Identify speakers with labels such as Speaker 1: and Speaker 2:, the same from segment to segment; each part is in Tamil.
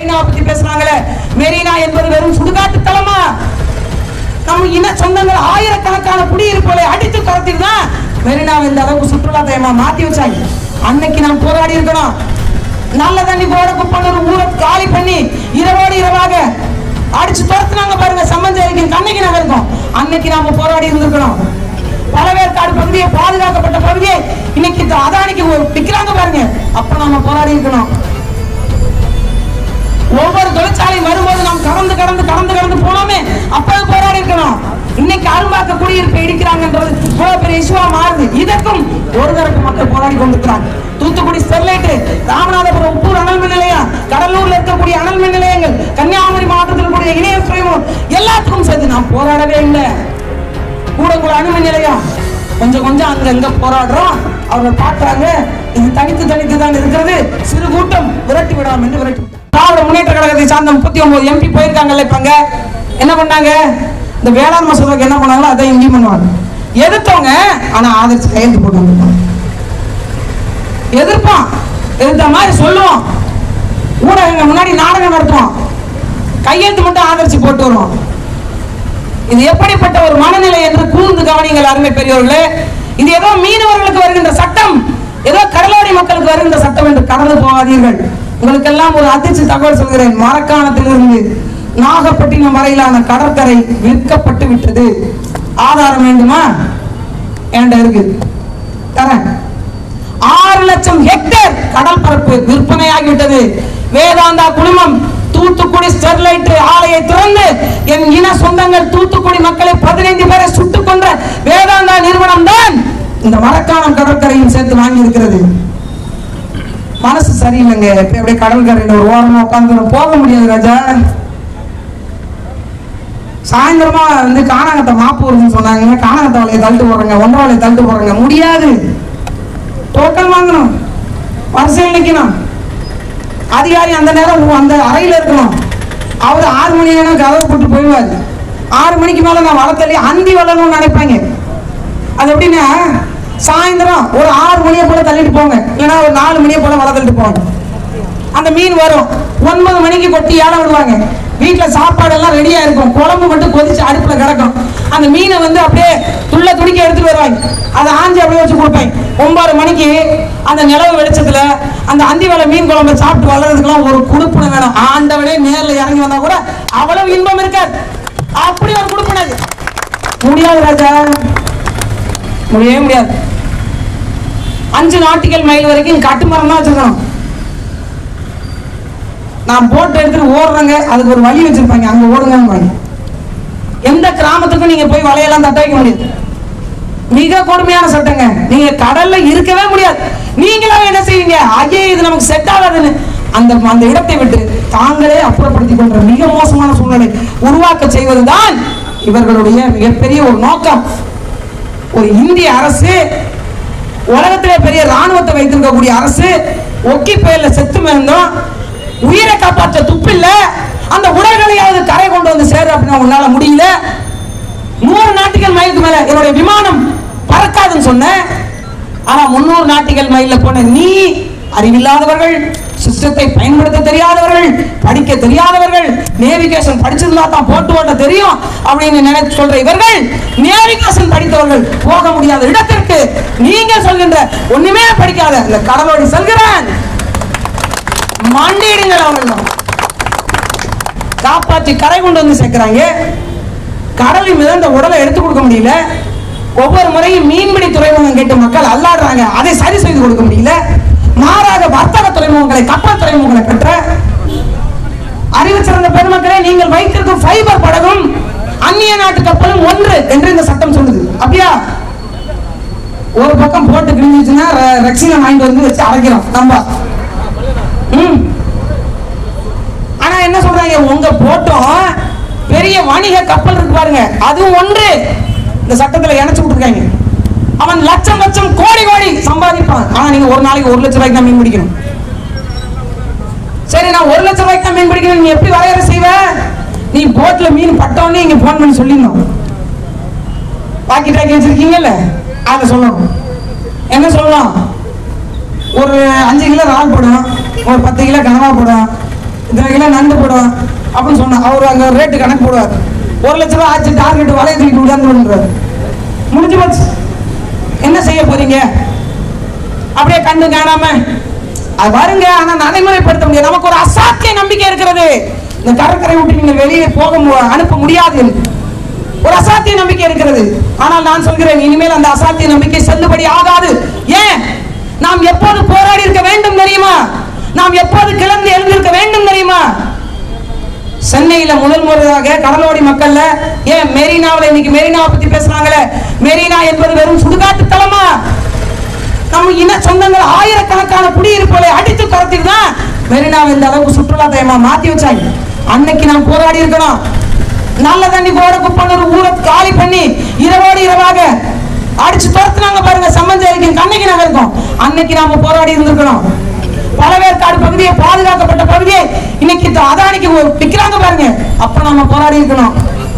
Speaker 1: மெரினா பத்தி பேசுறாங்களே மெரினா என்பது வெறும் சுடுகாட்டு தளமா நம்ம இன சொந்தங்கள் ஆயிரக்கணக்கான குடியிருப்புகளை அடித்து துரத்திட்டு தான் மெரினாவை இந்த அளவுக்கு சுற்றுலா தயமா மாத்தி வச்சாங்க அன்னைக்கு நாம் போராடி இருக்கணும் நல்ல தண்ணி போட குப்பனூர் ஊரை காலி பண்ணி இரவோடு இரவாக அடிச்சு துரத்துனாங்க பாருங்க சம்மஞ்சேரிக்கும் கண்ணகி நகருக்கும் அன்னைக்கு நாம போராடி இருந்திருக்கணும் பழவேற்காடு பகுதியை பாதுகாக்கப்பட்ட பகுதியை இன்னைக்கு இந்த அதானிக்கு ஒரு விக்கிறாங்க பாருங்க அப்ப நாம போராடி இருக்கணும் ஒவ்வொரு தொழிற்சாலை வரும்போது நாம் கடந்து கடந்து கடந்து கடந்து போனோமே அப்போது போராடி இருக்கணும் இன்னைக்கு அரும்பாக்க குடியிருப்பை இடிக்கிறாங்கன்றது இவ்வளவு பெரிய இஷ்யூவா மாறுது இதற்கும் ஒரு தரப்பு மக்கள் போராடி கொண்டிருக்கிறாங்க தூத்துக்குடி ஸ்டெர்லைட் ராமநாதபுரம் உப்பூர் அனல் மின் நிலையம் கடலூர்ல இருக்கக்கூடிய அனல் மின் நிலையங்கள் கன்னியாகுமரி மாவட்டத்தில் இருக்கக்கூடிய இணைய துறைமுகம் எல்லாத்துக்கும் சேர்த்து நாம் போராடவே இல்லை கூடங்குளம் அணுமின் நிலையம் கொஞ்சம் கொஞ்சம் அங்க அங்க போராடுறோம் அவர்கள் பார்க்கறாங்க இது தனித்து தனித்து தான் இருக்கிறது சிறு கூட்டம் விரட்டி விடாம என்று விரட்டி விட்டாங்க. திராவிட முன்னேற்ற கழகத்தை சார்ந்த முப்பத்தி ஒன்பது எம்பி போயிருக்காங்கல்ல இப்ப அங்க என்ன பண்ணாங்க இந்த வேளாண் மசோதாக்கு என்ன பண்ணாங்களோ அதை இங்கேயும் பண்ணுவாங்க எதிர்த்தவங்க ஆனா ஆதரிச்சு கையெழுத்து போட்டு வந்திருப்பாங்க எதிர்ப்பான் எதிர்த்த மாதிரி சொல்லுவோம் ஊடகங்கள் முன்னாடி நாடகம் நடத்துவோம் கையெழுத்து மட்டும் ஆதரிச்சு போட்டு வருவோம் இது எப்படிப்பட்ட ஒரு மனநிலை என்று கூர்ந்து கவனிங்கள் அருமை பெரியவர்களே இது ஏதோ மீனவர்களுக்கு வருகின்ற சட்டம் ஏதோ கடலோடி மக்களுக்கு வருகின்ற சட்டம் என்று கடந்து போகாதீர்கள் உங்களுக்கெல்லாம் ஒரு அதிர்ச்சி தகவல் சொல்கிறேன் மரக்காணத்திலிருந்து நாகப்பட்டினம் வரையிலான கடற்கரை விற்கப்பட்டு விட்டது ஆதாரம் வேண்டுமா என்கிட்ட இருக்கு தரேன் ஆறு லட்சம் ஹெக்டேர் கடல் பரப்பு விற்பனையாகிவிட்டது வேதாந்தா குழுமம் தூத்துக்குடி ஸ்டெர்லைட் ஆலையை திறந்து என் இன சொந்தங்கள் தூத்துக்குடி மக்களை பதினைந்து பேரை சுட்டுக் கொன்ற வேதாந்தா நிறுவனம் தான் இந்த மரக்காணம் கடற்கரையும் சேர்த்து வாங்கி இருக்கிறது மனசு சரியில்லைங்க இப்ப அப்படியே கடற்கரையில ஒரு ஓரமா உட்காந்து போக முடியாது ராஜா சாயந்தரமா வந்து காணாங்கத்தை மாப்பு வருதுன்னு சொன்னாங்க காணாங்கத்தை வலையை தள்ளிட்டு போடுறாங்க ஒன்றரை வலையை தள்ளிட்டு போடுறாங்க முடியாது டோக்கன் வாங்கணும் வரிசையில் நிற்கணும் அதிகாரி அந்த நேரம் உ- அந்த அறையில் இருக்கணும் அவர் ஆறு மணி நேரம் கதவை போட்டு போயிடுவார் ஆறு மணிக்கு மேலே நான் வள தள்ளி அந்தி வளரணும்னு நினைப்பாங்க அது எப்படின்னா சாயந்தரம் ஒரு ஆறு மணியை போல தள்ளிட்டு போங்க இல்லைன்னா ஒரு நாலு மணியை போல வள தள்ளிட்டு போங்க அந்த மீன் வரும் ஒன்பது மணிக்கு கொட்டி ஏழை விடுவாங்க வீட்டில் சாப்பாடு எல்லாம் ரெடியா இருக்கும் குழம்பு மட்டும் கொதிச்சு அடுப்புல கிடக்கும் அந்த மீனை வந்து அப்படியே துள்ள துணிக்க எடுத்துட்டு வருவாங்க அதை ஆஞ்சி அப்படியே வச்சு கொடுப்பேன் ஒன்பது மணிக்கு அந்த நிலவு வெளிச்சத்துல அந்த அந்தி வேலை மீன் குழம்பு சாப்பிட்டு வளர்றதுக்கெல்லாம் ஒரு குடுப்பனை வேணும் ஆண்டவனே நேர்ல இறங்கி வந்தா கூட அவ்வளவு இன்பம் இருக்காது அப்படி ஒரு குடுப்பனை அது. முடியாது ராஜா முடியவே முடியாது அஞ்சு நாட்டிகள் மைல் வரைக்கும் கட்டுமரம் தான் வச்சிருக்கணும் நான் போட் எடுத்துட்டு ஓடுறேங்க அதுக்கு ஒரு வழி வச்சிருப்பாங்க அங்க ஓடுங்க எந்த கிராமத்துக்கும் நீங்க போய் வலையெல்லாம் தட்ட வைக்க முடியாது மிக கொடுமையான சட்டங்க நீங்க கடல்ல இருக்கவே முடியாது நீங்களா என்ன செய்வீங்க ஐயே இது நமக்கு செட் ஆகாதுன்னு அந்த அந்த இடத்தை விட்டு தாங்களே அப்புறப்படுத்திக் கொண்ட மிக மோசமான சூழ்நிலை உருவாக்க செய்வதுதான் இவர்களுடைய மிகப்பெரிய ஒரு நோக்கம் ஒரு இந்திய அரசு உலகத்திலே பெரிய ராணுவத்தை வைத்திருக்கக்கூடிய அரசு ஒக்கி பெயர்ல செத்து மிதந்தோம் உயிரை காப்பாற்ற துப்பில்ல அந்த உடல்களையாவது கரை கொண்டு வந்து சேரு அப்படின்னா உன்னால முடியல நூறு நாட்டிகள் மைலுக்கு மேல என்னுடைய விமானம் பறக்காதுன்னு சொன்னேன் ஆனா முன்னூறு நாட்டிகள் மைல்ல போன நீ அறிவில்லாதவர்கள் சிஸ்டத்தை பயன்படுத்த தெரியாதவர்கள் படிக்க தெரியாதவர்கள் நேவிகேஷன் படிச்சிருந்தா தான் போட்டு ஓட்ட தெரியும் அப்படின்னு நினைச்சு சொல்ற இவர்கள் நேவிகேஷன் படித்தவர்கள் போக முடியாத இடத்திற்கு நீங்க சொல்கின்ற ஒண்ணுமே படிக்காத இந்த கடலோடி செல்கிறேன் மண்டிடுங்கள் அவர்கள் காப்பாற்றி கரை கொண்டு வந்து சேர்க்கிறாங்க கடலில் மிதந்த உடலை எடுத்து கொடுக்க முடியல ஒவ்வொரு முறையும் மீன்பிடி துறைமுகம் கேட்டு மக்கள் அல்லாடுறாங்க அதை சரி செய்து கொடுக்க முடியல மாறாக வர்த்தக துறைமுகங்களை கப்பல் துறைமுகங்களை பெற்ற அறிவு சிறந்த பெருமக்களே நீங்கள் வைத்திருக்கும் ஃபைபர் படகும் அந்நிய நாட்டு கப்பலும் ஒன்று என்று இந்த சட்டம் சொல்லுது அப்படியா ஒரு பக்கம் போட்டு கிழிஞ்சிச்சுன்னா ரெ- ரெக்ஸினை வாங்கிட்டு வந்து வச்சு அரைக்கிறோம் நம்ம ம் ஆனா என்ன சொல்றாங்க உங்க போட்டோம் பெரிய வணிக கப்பல் இருக்கு பாருங்க அதுவும் ஒன்று இந்த சட்டத்துல இணைச்சு விட்டுருக்காங்க அவன் லட்சம் லட்சம் கோடி கோடி சம்பாதிப்பான் ஆனா நீங்க ஒரு நாளைக்கு ஒரு லட்சம் ரூபாய்க்கு தான் மீன் பிடிக்கணும் சரி நான் ஒரு லட்சம் ரூபாய்க்கு தான் மீன் பிடிக்கணும் நீ எப்படி வரையறை செய்வ நீ போட்ல மீன் பட்டோன்னே இங்க போன் பண்ணி சொல்லிடணும் பாக்கி டாக்கி வச்சிருக்கீங்கல்ல அதை சொல்லணும் என்ன சொல்லலாம் ஒரு அஞ்சு கிலோ இறால் போடும் ஒரு பத்து கிலோ கனவா போடும் இத்தனை கிலோ நண்டு போடுவேன் அப்படின்னு சொன்னா அவர் அங்க ரேட்டு கணக்கு போடுவார் ஒரு லட்ச ரூபா ஆச்சு டார்கெட் வலைய தூக்கிட்டு விடாந்துருவார் முடிஞ்சு போச்சு என்ன செய்ய போறீங்க அப்படியே கண்டு காணாம அது வருங்க ஆனா நடைமுறைப்படுத்த முடியாது நமக்கு ஒரு அசாத்திய நம்பிக்கை இருக்கிறது இந்த கடற்கரை விட்டு நீங்க வெளியே போக மு- அனுப்ப முடியாது ஒரு அசாத்திய நம்பிக்கை இருக்கிறது ஆனால் நான் சொல்கிறேன் இனிமேல் அந்த அசாத்திய நம்பிக்கை செல்லுபடி ஆகாது ஏன் நாம் எப்போது போராடி இருக்க வேண்டும் தெரியுமா நாம் எப்போது கிளம்பி எழுந்திருக்க வேண்டும் தெரியுமா சென்னையில முதல் முறையாக கடலோடி மக்கள்ல ஏன் மெரினாவில் இன்னைக்கு மெரினாவை பத்தி பேசுறாங்களே மெரினா என்பது வெறும் சுடுகாட்டு தலமா நம்ம இன சொந்தங்கள் ஆயிரக்கணக்கான குடியிருப்புகளை அடித்து துரத்திட்டு தான் மெரினாவை இந்த அளவுக்கு சுற்றுலா தயமா மாத்தி வச்சாங்க அன்னைக்கு நாம் போராடி இருக்கணும் நல்ல தண்ணி கோட குப்பனூர் ஊரை காலி பண்ணி இரவோடு இரவாக அடிச்சு துரத்துனாங்க பாருங்க சம்மஞ்சேரிக்கும் கண்ணகி நகருக்கும் அன்னைக்கு நாம போராடி இருந்திருக்கணும் பழவேற்காடு பகுதியை பாதுகாக்கப்பட்ட பகுதியை இன்னைக்கு இந்த அதானிக்கு விற்கிறாங்க பாருங்க அப்ப நாம போராடி இருக்கணும்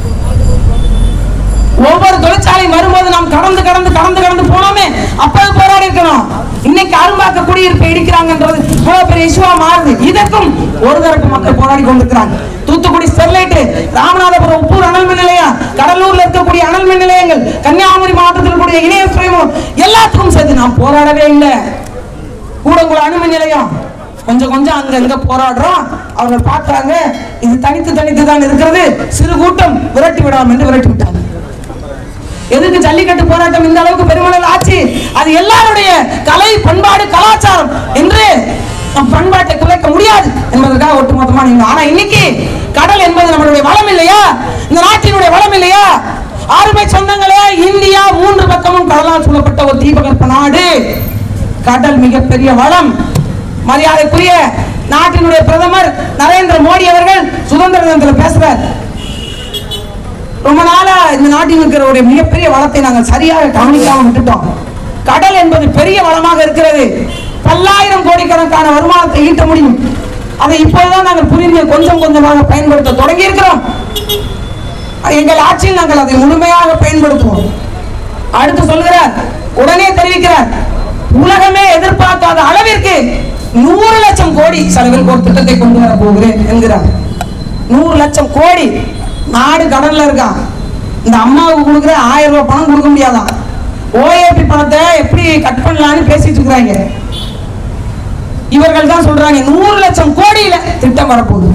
Speaker 1: ஒவ்வொரு தொழிற்சாலையும் வரும்போது நாம் கடந்து கடந்து கடந்து கடந்து போனோமே அப்போது போராடி இருக்கணும் இன்னைக்கு அரும்பாக்க குடியிருப்பை இடிக்கிறாங்கன்றது இவ்வளவு பெரிய இஷ்யூவா மாறுது இதற்கும் ஒரு தரப்பு மக்கள் போராடி கொண்டிருக்கிறாங்க தூத்துக்குடி ஸ்டெர்லைட் ராமநாதபுரம் உப்பூர் அனல் மின் நிலையம் கடலூர்ல இருக்கக்கூடிய அனல் மின் நிலையங்கள் கன்னியாகுமரி மாவட்டத்தில் இருக்கக்கூடிய இணைய துறைமுகம் எல்லாத்துக்கும் சேர்த்து நாம் போராடவே இல்லை கூடங்குளம் அணுமின் நிலையம் கொஞ்சம் கொஞ்சம் அங்க அங்க போராடுறோம் அவர்கள் பார்க்கறாங்க இது தனித்து தனித்து தான் இருக்கிறது சிறு கூட்டம் விரட்டி விடாம என்று விரட்டி விட்டாங்க எதுக்கு ஜல்லிக்கட்டு போராட்டம் இந்த அளவுக்கு பெருமளவில் ஆச்சு அது எல்லாருடைய கலை பண்பாடு கலாச்சாரம் என்று நம் பண்பாட்டை குலைக்க முடியாது என்பதற்காக ஒட்டுமொத்தமா நீங்க ஆனா இன்னைக்கு கடல் என்பது நம்மளுடைய வளம் இல்லையா இந்த நாட்டினுடைய வளம் இல்லையா அருமை சொந்தங்களே இந்தியா மூன்று பக்கமும் கடலால் சூழப்பட்ட ஒரு தீபகற்ப நாடு கடல் மிகப்பெரிய வளம் மரியாதைக்குரிய நாட்டினுடைய பிரதமர் நரேந்திர மோடி அவர்கள் சுதந்திர தினத்தில் பேசுறார் ரொம்ப நாளா இந்த நாட்டில் இருக்கிறவருடைய மிகப்பெரிய வளத்தை நாங்கள் சரியாக கவனிக்காம விட்டுட்டோம் கடல் என்பது பெரிய வளமாக இருக்கிறது பல்லாயிரம் கோடிக்கணக்கான வருமானத்தை ஈட்ட முடியும் அதை இப்போதுதான் நாங்கள் புரிந்து கொஞ்சம் கொஞ்சமாக பயன்படுத்த தொடங்கி இருக்கிறோம் எங்கள் ஆட்சியில் நாங்கள் அதை முழுமையாக பயன்படுத்துவோம் அடுத்து சொல்கிறார் உடனே தெரிவிக்கிறார் உலகமே எதிர்பார்க்காத அளவிற்கு நூறு லட்சம் கோடி செலவில் ஒரு திட்டத்தை கொண்டு வர போகிறேன் என்கிறார் நூறு லட்சம் கோடி நாடு கடல்ல இருக்கான் இந்த அம்மாவுக்கு கொடுக்குற ஆயிரம் ரூபாய் பணம் கொடுக்க முடியாதான் ஓஏபி பணத்தை எப்படி கட் பண்ணலாம்னு பேசிட்டு இருக்கிறாங்க இவர்கள் தான் சொல்றாங்க நூறு லட்சம் கோடியில திட்டம் வரப்போகுது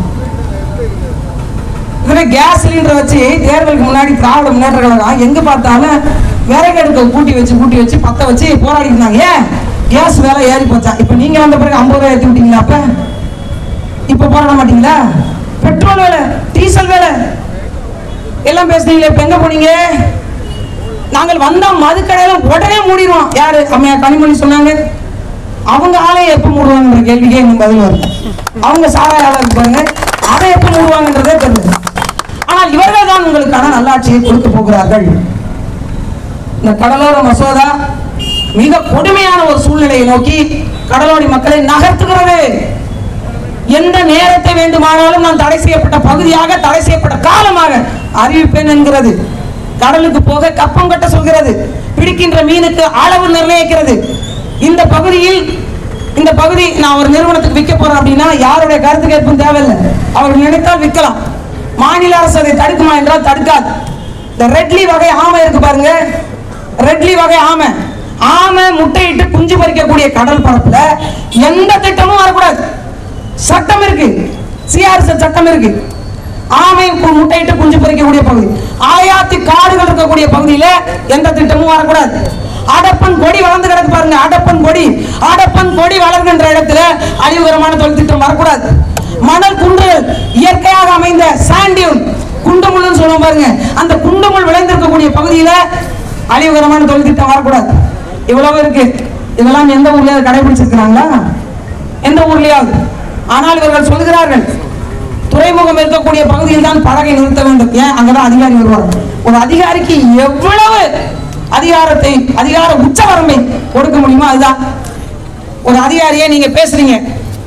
Speaker 1: இதுல கேஸ் சிலிண்டர் வச்சு தேர்தலுக்கு முன்னாடி திராவிட முன்னேற்ற கழகம் எங்க பார்த்தாலும் விறகு அடுக்க கூட்டி வச்சு கூட்டி வச்சு பத்த வச்சு போராடி இருந்தாங்க ஏன் கேஸ் விலை ஏறி போச்சா இப்ப நீங்க வந்த பிறகு ஐம்பது ரூபாய் ஏற்றி விட்டீங்களா அப்ப இப்ப போராட மாட்டீங்களா பெட்ரோல் விலை டீசல் விலை எல்லாம் பேசுனீங்களே இப்ப எங்க போனீங்க நாங்கள் வந்தா மதுக்கடையில உடனே மூடிடுவோம் யாரு அம்மையா கனிமொழி சொன்னாங்க அவங்க ஆலையை எப்ப மூடுவாங்கன்ற கேள்விக்கே இன்னும் பதில் வரும் அவங்க சாராயாளர் இருப்பாங்க அதை எப்ப மூடுவாங்கன்றதே தெரியல ஆனால் இவர்கள் தான் உங்களுக்கான நல்லாட்சியை கொடுக்க போகிறார்கள் இந்த கடலோர மசோதா மிக கொடுமையான ஒரு சூழ்நிலையை நோக்கி கடலோடி மக்களை நகர்த்துகிறது எந்த நேரத்தை வேண்டுமானாலும் நான் தடை செய்யப்பட்ட பகுதியாக தடை செய்யப்பட்ட காலமாக அறிவிப்பேன் என்கிறது கடலுக்கு போக கப்பம் கட்ட சொல்கிறது பிடிக்கின்ற மீனுக்கு அளவு நிர்ணயிக்கிறது இந்த பகுதியில் இந்த பகுதி நான் ஒரு நிறுவனத்துக்கு விற்க போறேன் அப்படின்னா யாருடைய கருத்து கேட்பும் தேவையில்லை அவர்கள் நினைத்தால் விற்கலாம் மாநில அரசு அதை தடுக்குமா என்றால் தடுக்காது இந்த ரெட்லி வகை ஆமை இருக்கு பாருங்க ரெட்லி வகை ஆமை ஆமை முட்டையிட்டு குஞ்சு பறிக்கக்கூடிய கடல் பரப்புல எந்த திட்டமும் வரக்கூடாது சட்டம் இருக்கு சிஆர்எஸ் சட்டம் இருக்கு ஆமை கு- முட்டையிட்டு குஞ்சு பறிக்கக்கூடிய பகுதி ஆயாத்தி காடுகள் இருக்கக்கூடிய பகுதியில எந்த திட்டமும் வரக்கூடாது அடப்பன் கொடி வளர்ந்து கிடக்கு பாருங்க அடப்பன் கொடி அடப்பன் கொடி வளர்கின்ற இடத்துல அழிவுகரமான தொழில் திட்டம் வரக்கூடாது மணல் குன்றுகள் இயற்கையாக அமைந்த சாண்டியூன் குண்டுமுள்னு சொல்லுவோம் பாருங்க அந்த குண்டுமுள் விளைந்திருக்கக்கூடிய பகுதியில அழிவுகரமான தொழில் திட்டம் வரக்கூடாது இவ்வளவு இருக்கு இதெல்லாம் எந்த ஊர்லயாவது கடைபிடிச்சிருக்கிறாங்களா எந்த ஊர்லயாவது ஆனால் இவர்கள் சொல்கிறார்கள் துறைமுகம் இருக்கக்கூடிய பகுதியில் தான் படகை நிறுத்த வேண்டும் ஏன் அங்கதான் அதிகாரி வருவார் ஒரு அதிகாரிக்கு எவ்வளவு அதிகாரத்தை அதிகார உச்சவரம்பை கொடுக்க முடியுமோ அதுதான் ஒரு அதிகாரியை நீங்க பேசுறீங்க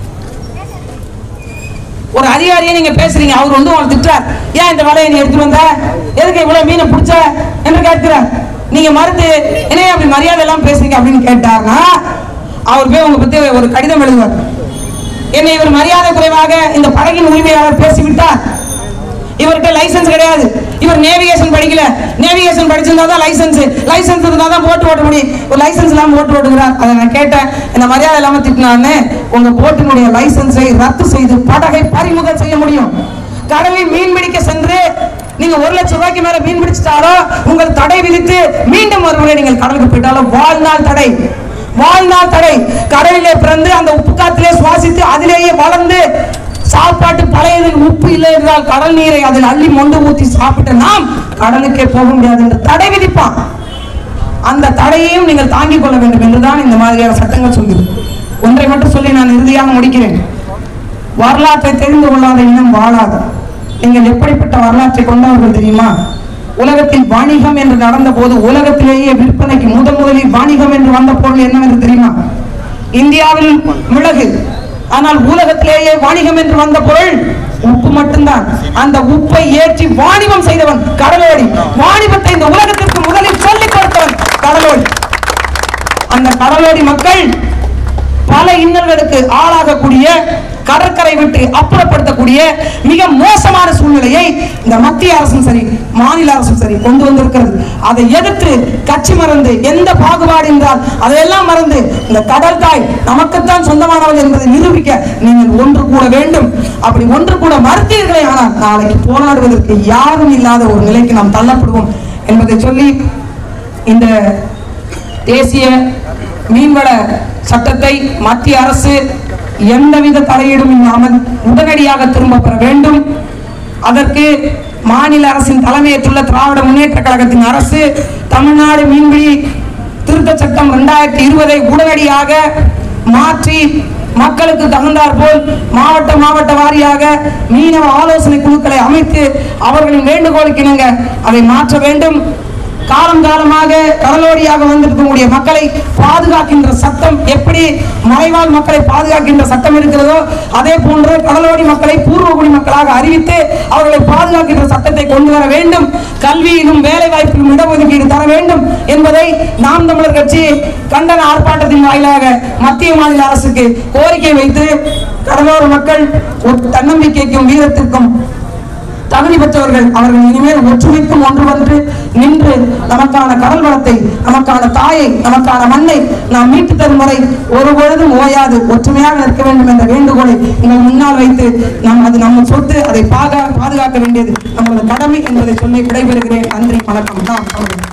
Speaker 1: ஒரு அதிகாரியை நீங்க பேசுறீங்க அவர் வந்து உங்களை திட்டுறார் ஏன் இந்த வலையை நீ எடுத்துட்டு வந்த எதுக்கு இவ்வளவு மீனை பிடிச்ச என்று கேட்கிறார் நீங்க மறுத்து என்ன அப்படி மரியாதை எல்லாம் பேசுறீங்க அப்படின்னு கேட்டாருன்னா அவர் போய் உங்க பத்தி ஒரு கடிதம் எழுதுவார் என்னை இவர் மரியாதை குறைவாக இந்த படகின் உரிமையாளர் பேசிவிட்டார் இவர்கிட்ட லைசென்ஸ் கிடையாது இவர் நேவிகேஷன் படிக்கல நேவிகேஷன் படிச்சிருந்தா தான் லைசென்ஸ் லைசென்ஸ் இருந்தா தான் போட்டு ஓட்ட முடியும் ஒரு லைசென்ஸ் இல்லாம போட்டு ஓட்டுகிறார் அதை நான் கேட்டேன் இந்த மரியாதை இல்லாம திட்டினான்னு உங்க போட்டினுடைய லைசென்ஸை ரத்து செய்து படகை பறிமுதல் செய்ய முடியும் கடலில் மீன் பிடிக்க சென்று நீங்க ஒரு லட்சம் ரூபாய்க்கு மேல மீன் பிடிச்சிட்டாலோ உங்கள் தடை விதித்து மீண்டும் ஒருமுறை நீங்கள் கடலுக்கு போயிட்டாலும் வாழ்நாள் தடை வாழ்நாள் தடை கடலிலே பிறந்து அந்த உப்பு காத்திலே சுவாசித்து அதிலேயே வளர்ந்து சாப்பாட்டு பழையதில் உப்பு இல்லை என்றால் கடல் நீரை அதில் அள்ளி மொண்டு ஊத்தி சாப்பிட்டு நாம் கடலுக்கே போக முடியாது என்று தடை விதிப்பான் அந்த தடையையும் நீங்கள் தாங்கிக் கொள்ள வேண்டும் என்றுதான் இந்த மாதிரியான சட்டங்கள் சொல்கிறது ஒன்றை மட்டும் சொல்லி நான் இறுதியாக முடிக்கிறேன் வரலாற்றை தெரிந்து கொள்ளாத இனம் வாழாது நீங்கள் எப்படிப்பட்ட வரலாற்றை கொண்டவர்கள் தெரியுமா உலகத்தில் வாணிகம் என்று நடந்த போது உலகத்திலேயே விற்பனைக்கு முதன் முதலில் வாணிகம் என்று வந்த பொருள் என்னவென்று தெரியுமா இந்தியாவில் மிளகு ஆனால் உலகத்திலேயே வாணிகம் என்று வந்த பொருள் உப்பு மட்டும்தான் அந்த உப்பை ஏற்றி வாணிபம் செய்தவன் கடலோடி வாணிபத்தை இந்த உலகத்திற்கு முதலில் சொல்லிக் கொடுத்தவன் கடலோடி அந்த கடலோடி மக்கள் பல இன்னல்களுக்கு ஆளாகக்கூடிய கடற்கரை விட்டு அப்புறப்படுத்தக்கூடிய மிக மோசமான சூழ்நிலையை இந்த மத்திய அரசும் சரி மாநில அரசும் சரி கொண்டு வந்திருக்கிறது அதை எதிர்த்து கட்சி மறந்து எந்த பாகுபாடு என்றால் அதையெல்லாம் மறந்து இந்த கடல் தாய் நமக்குத்தான் சொந்தமானவள் என்பதை நிரூபிக்க நீங்கள் ஒன்று கூட வேண்டும் அப்படி ஒன்று கூட மறுத்தீர்களே ஆனால் நாளைக்கு போராடுவதற்கு யாரும் இல்லாத ஒரு நிலைக்கு நாம் தள்ளப்படுவோம் என்பதை சொல்லி இந்த தேசிய மீன்வள சட்டத்தை மத்திய அரசு எந்தவித தலையீடும் இல்லாமல் உடனடியாக திரும்ப பெற வேண்டும் அதற்கு மாநில அரசின் தலைமையேற்றுள்ள திராவிட முன்னேற்ற கழகத்தின் அரசு தமிழ்நாடு மீன்பிடி திருத்த சட்டம் இரண்டாயிரத்தி இருபதை உடனடியாக மாற்றி மக்களுக்கு தகுந்தாற் போல் மாவட்ட மாவட்ட வாரியாக மீனவ ஆலோசனை குழுக்களை அமைத்து அவர்களின் வேண்டுகோளுக்கு இணங்க அதை மாற்ற வேண்டும் காலம் காலமாக கடலோடியாக வந்திருக்கக்கூடிய மக்களை பாதுகாக்கின்ற சட்டம் எப்படி மலைவாழ் மக்களை பாதுகாக்கின்ற சட்டம் இருக்கிறதோ அதே போன்று கடலோடி மக்களை பூர்வகுடி மக்களாக அறிவித்து அவர்களை பாதுகாக்கின்ற சட்டத்தை கொண்டு வர வேண்டும் கல்வியிலும் வேலை வாய்ப்பிலும் இடஒதுக்கீடு தர வேண்டும் என்பதை நாம் தமிழர் கட்சி கண்டன ஆர்ப்பாட்டத்தின் வாயிலாக மத்திய மாநில அரசுக்கு கோரிக்கை வைத்து கடலோர மக்கள் ஒரு தன்னம்பிக்கைக்கும் வீரத்திற்கும் தகுதி பெற்றவர்கள் அவர்கள் இனிமேல் ஒற்றுமைக்கும் ஒன்றுவன்று நின்று நமக்கான கடல் வளத்தை நமக்கான தாயை நமக்கான மண்ணை நாம் மீட்டு தரும் முறை ஒரு பொழுதும் ஓயாது ஒற்றுமையாக இருக்க வேண்டும் என்ற வேண்டுகோளை உங்கள் முன்னால் வைத்து நாம் அது நம்ம சொத்து அதை பாகா பாதுகாக்க வேண்டியது நம்மளது கடமை என்பதை சொல்லி விடைபெறுகிறேன் நன்றி வணக்கம் நாம் தமிழர்.